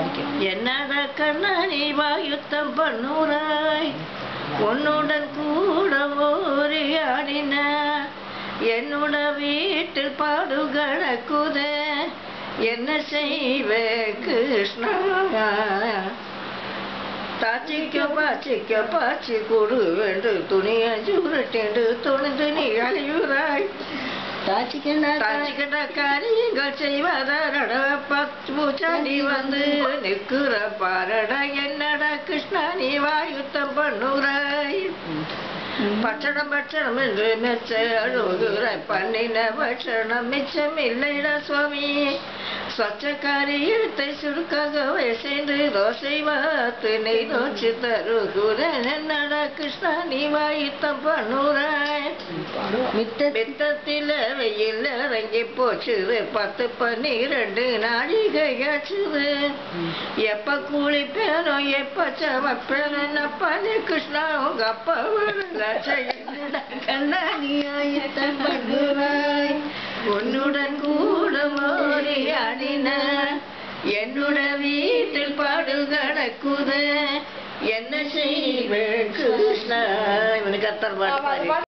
thank you என்னடா கண்ணா நீ வாயுத்தம் பண்ணுறாய் உன்னுடன் கூட ஓரி ஆடின என்னோட வீட்டில் பாடுகள குத என்ன செய்வ கிருஷ்ணா தாச்சிக்க பாச்சிக்க பாச்சி கொடு என்று துணியை சுருட்டிண்டு துணிந்து நீ அழிவுறாய் தாச்சிக்கண்டா தாச்சிக்கிட்ட காரியங்கள் செய்வதட பத்து பூச்சாண்டி வந்து நிற்கிற பாரடா என்னடா கிருஷ்ணா நீ வாயுத்தம் பண்ணுறாய் பட்சணம் பட்சணம் என்று மெச்ச அழுகுற பண்ணின பட்சணம் மிச்சம் இல்லைடா சுவாமி சொச்சக்காரி எழுத்தை சுருக்காகவே சென்று தோசை வாத்து நெய் நோச்சு தருகுற என்னடா கிருஷ்ணா நீ வாயுத்தம் பண்ணுறாய் மித்த பித்தத்தில வெயில் இறங்கி போச்சுது பத்து பன்னிரெண்டு நாழிகையாச்சுது எப்ப குளிப்பேனோ எப்ப சமைப்பேனோ என்னப்பானே கிருஷ்ணா உங்க அப்பா வரல கண்ணா நீ ஆயத்தம் பண்ணுவாய் உன்னுடன் கூட மோதி அணின என்னோட வீட்டில் பாடு கிடக்குத என்ன செய்வேன் கிருஷ்ணா இவனுக்கு அத்தர் பாட்டு பாடி